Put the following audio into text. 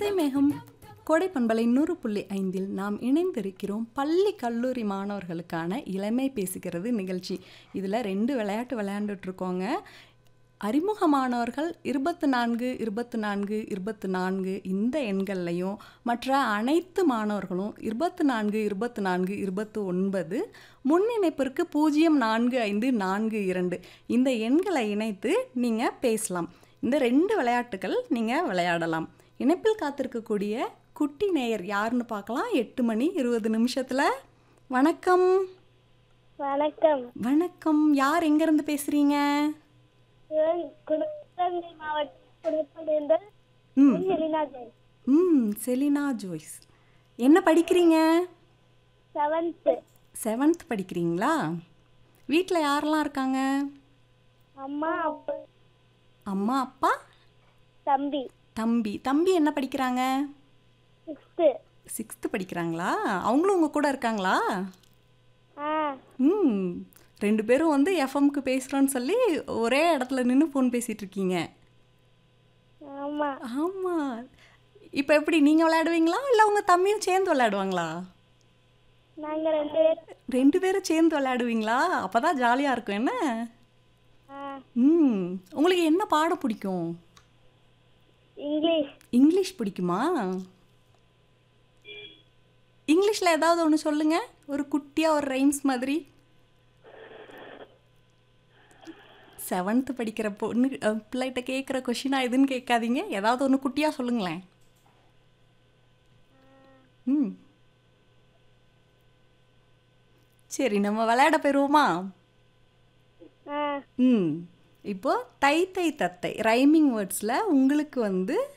இசை மேகம் கோடை பண்பலை நூறு புள்ளி ஐந்தில் நாம் இணைந்திருக்கிறோம் பள்ளி கல்லூரி மாணவர்களுக்கான இளமை பேசுகிறது நிகழ்ச்சி இதில் ரெண்டு விளையாட்டு விளையாண்டுட்டு இருக்கோங்க அறிமுகமானவர்கள் இருபத்து நான்கு இருபத்து நான்கு இருபத்து நான்கு இந்த எண்கள்லையும் மற்ற அனைத்து மாணவர்களும் இருபத்து நான்கு இருபத்து நான்கு இருபத்து ஒன்பது முன்னிணைப்பிற்கு பூஜ்ஜியம் நான்கு ஐந்து நான்கு இரண்டு இந்த எண்களை இணைத்து நீங்கள் பேசலாம் இந்த ரெண்டு விளையாட்டுகள் நீங்கள் விளையாடலாம் இணைப்பில் காத்திருக்கக்கூடிய குட்டி நேயர் யாருன்னு பார்க்கலாம் எட்டு மணி இருபது நிமிஷத்தில் வணக்கம் வணக்கம் வணக்கம் யார் எங்கேருந்து பேசுகிறீங்க குணத்தங்கை மாவட்டம் குணத்திலிருந்து ம் செலினா ஜெய் ம் செலினா ஜோய்ஸ் என்ன படிக்கிறீங்க செவன்த்து செவன்த் படிக்கிறீங்களா வீட்டில் யாரெல்லாம் இருக்காங்க அம்மா அப்பா அம்மா அப்பா தம்பி தம்பி தம்பி என்ன படிக்கிறாங்க சிக்ஸ்த்து சிக்ஸ்த்து படிக்கிறாங்களா அவங்களும் உங்கள் கூட இருக்காங்களா ஆ ம் ரெண்டு பேரும் வந்து எஃப்எம்க்கு பேசுகிறோன்னு சொல்லி ஒரே இடத்துல நின்று ஃபோன் பேசிகிட்டு இருக்கீங்க ஆமா ஆமாம் இப்போ எப்படி நீங்கள் விளையாடுவீங்களா இல்லை உங்கள் தம்பியும் சேர்ந்து விளையாடுவாங்களா நாங்க ரெண்டு பேரும் ரெண்டு பேரும் சேர்ந்து விளையாடுவீங்களா அப்போ தான் ஜாலியாக இருக்கும் என்ன ஆ ம் உங்களுக்கு என்ன பாடம் பிடிக்கும் இங்கிலீஷ் இங்கிலீஷ் பிடிக்குமா இங்கிலீஷில் ஏதாவது ஒன்று சொல்லுங்க ஒரு குட்டியாக ஒரு ரைம்ஸ் மாதிரி செவன்த்து படிக்கிற பொண்ணு அஹ், பிள்ளைகிட்ட கேட்குற கொஷினா எதுன்னு கேட்காதீங்க ஏதாவது ஒன்று குட்டியாக சொல்லுங்களேன் ம் சரி நம்ம விளையாட போயிடுவோமா ஆ ம் இப்போ தை தை தத்தை ரைமிங் வேர்ட்ஸில் உங்களுக்கு வந்து